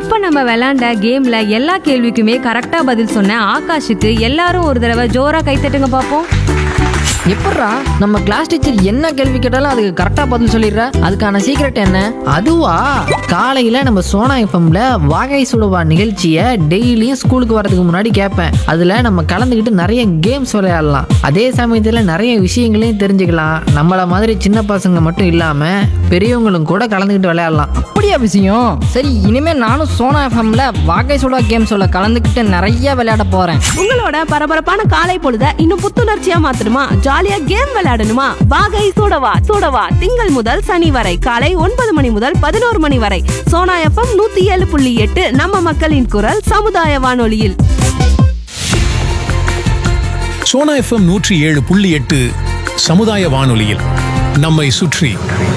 இப்ப நம்ம விளையாண்ட கேம்ல எல்லா கேள்விக்குமே கரெக்டா பதில் சொன்ன ஆகாஷுக்கு எல்லாரும் ஒரு தடவை ஜோரா கைத்தட்டுங்க பாப்போம் எப்பட்றா நம்ம கிளாஸ் டீச்சர் என்ன கேள்வி கேட்டாலும் அதுக்கு கரெக்டாக பதில் சொல்லிடுற அதுக்கான சீக்ரெட் என்ன அதுவா காலையில நம்ம சோனா எஃப்எம்ல வாகை சுடுவா நிகழ்ச்சியை டெய்லியும் ஸ்கூலுக்கு வரதுக்கு முன்னாடி கேட்பேன் அதுல நம்ம கலந்துக்கிட்டு நிறைய கேம்ஸ் விளையாடலாம் அதே சமயத்துல நிறைய விஷயங்களையும் தெரிஞ்சுக்கலாம் நம்மள மாதிரி சின்ன பசங்க மட்டும் இல்லாம பெரியவங்களும் கூட கலந்துக்கிட்டு விளையாடலாம் அப்படியா விஷயம் சரி இனிமே நானும் சோனா எஃப்எம்ல வாகை சுடா கேம்ஸோட கலந்துக்கிட்டு நிறைய விளையாட போறேன் உங்களோட பரபரப்பான காலை பொழுத இன்னும் புத்துணர்ச்சியா மாத்தணுமா ஜாலியா கேம் விளையாடணுமா வாகை சூடவா சூடவா திங்கள் முதல் சனி வரை காலை ஒன்பது மணி முதல் பதினோரு மணி வரை சோனா எஃப்எம் நூத்தி ஏழு புள்ளி எட்டு நம்ம மக்களின் குரல் சமுதாய வானொலியில் சோனா எஃப்எம் நூற்றி ஏழு புள்ளி எட்டு சமுதாய வானொலியில் நம்மை சுற்றி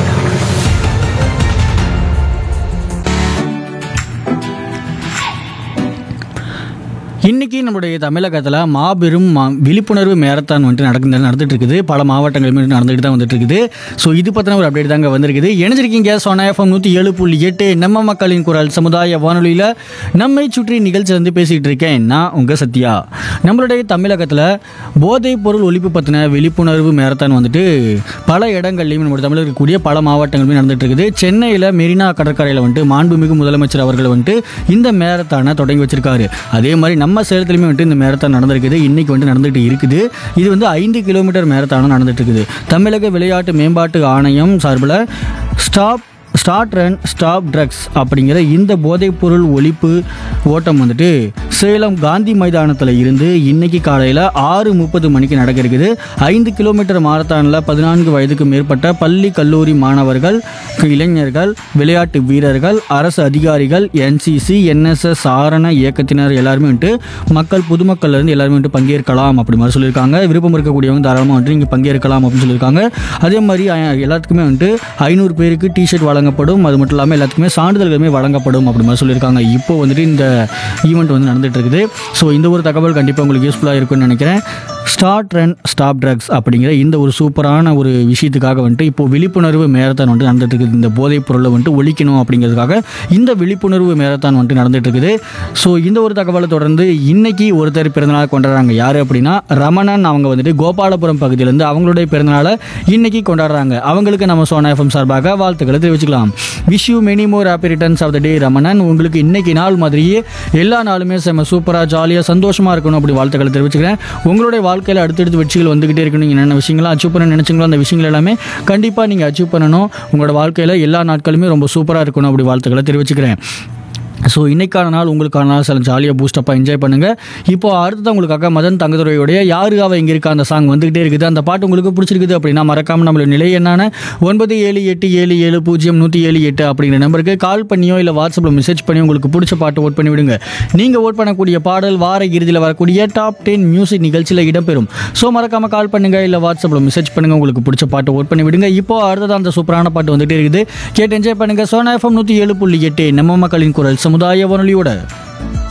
இன்னைக்கு நம்முடைய தமிழகத்தில் மாபெரும் மா- விழிப்புணர்வு மேரத்தான் வந்துட்டு நடந்து நடந்துட்டு இருக்குது பல மாவட்டங்களுமே வந்துட்டு நடந்துட்டு தான் வந்துட்டு இருக்குது ஸோ இது பற்றின ஒரு அப்டேட் தாங்க வந்திருக்குது இணைஞ்சிருக்கீங்க சோனா எஃப்எம் நூற்றி ஏழு புள்ளி எட்டு நம்ம மக்களின் குரல் சமுதாய வானொலியில் நம்மை சுற்றி நிகழ்ச்சி வந்து பேசிகிட்டு இருக்கேன் நான் உங்கள் சத்யா நம்மளுடைய தமிழகத்தில் போதைப் பொருள் ஒழிப்பு பற்றின விழிப்புணர்வு மேரத்தான் வந்துட்டு பல இடங்கள்லையும் நம்மளுடைய தமிழக இருக்கக்கூடிய பல மாவட்டங்களுமே நடந்துட்டு இருக்குது சென்னையில் மெரினா கடற்கரையில் வந்துட்டு மாண்புமிகு முதலமைச்சர் அவர்கள் வந்துட்டு இந்த மேரத்தானை தொடங்கி வச்சிருக்காரு அதே மாதிரி நம்ம சேலத்துலையுமே வந்துட்டு இந்த மேரத்தான் நடந்திருக்குது இன்னைக்கு வந்துட்டு நடந்துட்டு இருக்குது இது வந்து ஐந்து கிலோமீட்டர் மேரத்தானும் நடந்துட்டு இருக்குது தமிழக விளையாட்டு மேம்பாட்டு ஆணையம் சார்பில் stop start run stop drugs அப்படிங்கிற இந்த போதைப்பொருள் ஒழிப்பு ஓட்டம் வந்துட்டு சேலம் காந்தி மைதானத்தில் இருந்து இன்னைக்கு காலையில் ஆறு முப்பது மணிக்கு நடக்க இருக்குது ஐந்து கிலோமீட்டர் மாரத்தானில் பதினான்கு வயதுக்கு மேற்பட்ட பள்ளி கல்லூரி மாணவர்கள் இளைஞர்கள் விளையாட்டு வீரர்கள் அரசு அதிகாரிகள் என்சிசி என்எஸ்எஸ் சாரண இயக்கத்தினர் எல்லாருமே வந்துட்டு மக்கள் பொதுமக்கள்ல இருந்து எல்லாருமே வந்துட்டு பங்கேற்கலாம் அப்படி மாதிரி சொல்லியிருக்காங்க விருப்பம் இருக்கக்கூடியவங்க தாராளமாக வந்துட்டு இங்கே பங்கேற்கலாம் அப்படின்னு சொல்லியிருக்காங்க அதே மாதிரி அஹ், எல்லாத்துக்குமே வந்துட்டு ஐநூறு பேருக்கு டிஷர்ட் வழங்கப்படும் அது மட்டும் இல்லாமல் எல்லாத்துக்குமே சான்றிதழ்களுமே வழங்கப்படும் அப்படி மாதிரி சொல்லியிருக்காங்க இப்போ வந்துட்டு இந்த ஈவெண்ட் வந்து நடந்துட்டு இருக்குது ஸோ இந்த ஒரு தகவல் கண்டிப்பாக உங்களுக்கு யூஸ்ஃபுல்லாக இருக்கும்னு நினைக்கிறேன் ஸ்டார்ட் ரன் ஸ்டாப் ட்ரக்ஸ் அப்படிங்கிற இந்த ஒரு சூப்பரான ஒரு விஷயத்துக்காக வந்துட்டு இப்போ விழிப்புணர்வு மேரத்தான் வந்துட்டு நடந்துட்டு இருக்குது இந்த போதைப் பொருளை வந்துட்டு ஒழிக்கணும் அப்படிங்கிறதுக்காக இந்த விழிப்புணர்வு மேரத்தான் வந்துட்டு நடந்துட்டு இருக்குது ஸோ இந்த ஒரு தகவலை தொடர்ந்து இன்னைக்கு ஒருத்தர் பிறந்தநாள் கொண்டாடுறாங்க யார் அப்படின்னா ரமணன் அவங்க வந்துட்டு கோபாலபுரம் பகுதியிலேருந்து அவங்களுடைய பிறந்தநாளை இன்னைக்கு கொண்டாடுறாங்க அவங்களுக்கு நம்ம சோனா எஃப்எம் சார்பாக வாழ்த்துக்களை தெரிவிச்சுக்கலாம் wish you many more happy returns of the day Ramanan உங்களுக்கு இன்னைக்கு நாள் மாதிரியே எல்லா நாளுமே செம்ம சூப்பராக ஜாலியாக சந்தோஷமாக இருக்கணும் அப்படி வாழ்த்துக்களை தெரிவிச்சுக்கிறேன் உங்களுடைய வாழ்க்கையில் அடுத்தடுத்து வெற்றிகள் வந்துகிட்டே இருக்கணும் நீங்கள் என்னென்ன விஷயங்கள்லாம் அச்சீவ் பண்ண நினைச்சீங்களோ அந்த விஷயங்கள் எல்லாமே கண்டிப்பாக நீங்கள் அச்சீவ் பண்ணணும் உங்களோட வாழ்க்கையில் எல்லா நாட்களுமே ரொம்ப சூப்பராக இருக்கணும் அப்படி வாழ்த்துக்களை தெரிவிச்சுக்கிறேன் ஸோ இன்னைக்கான நாள் உங்களுக்கான நாள் சில ஜாலியாக பூஸ்டப்பாக என்ஜாய் பண்ணுங்கள் இப்போ அடுத்தது உங்களுக்காக மதன் தங்கதுரையுடைய யாரு அவ இங்கே இருக்கா அந்த சாங் வந்துகிட்டே இருக்குது அந்த பாட்டு உங்களுக்கு பிடிச்சிருக்குது அப்படின்னா மறக்காம நம்மளோட நிலை என்னான ஒன்பது ஏழு எட்டு ஏழு ஏழு பூஜ்ஜியம் நூற்றி ஏழு எட்டு அப்படிங்கிற நம்பருக்கு கால் பண்ணியோ இல்லை வாட்ஸ்அப்பில் மெசேஜ் பண்ணி உங்களுக்கு பிடிச்ச பாட்டு ஓட் பண்ணி விடுங்க நீங்கள் ஓட் பண்ணக்கூடிய பாடல் வார இறுதியில் வரக்கூடிய டாப் டென் மியூசிக் நிகழ்ச்சியில் இடம்பெறும் ஸோ மறக்காம கால் பண்ணுங்க இல்லை வாட்ஸ்அப்பில் மெசேஜ் பண்ணுங்க உங்களுக்கு பிடிச்ச பாட்டு ஓட் பண்ணி விடுங்க இப்போ அடுத்தது அந்த சூப்பரான பாட்டு வந்துட்டே இருக்குது கேட்டு என்ஜாய் பண்ணுங்க சோனா எஃப்எம் நூற்றி ஏழு புள்ளி எட்டு நம்ம மக்களின் குரல் சமுதாய வானொலியோட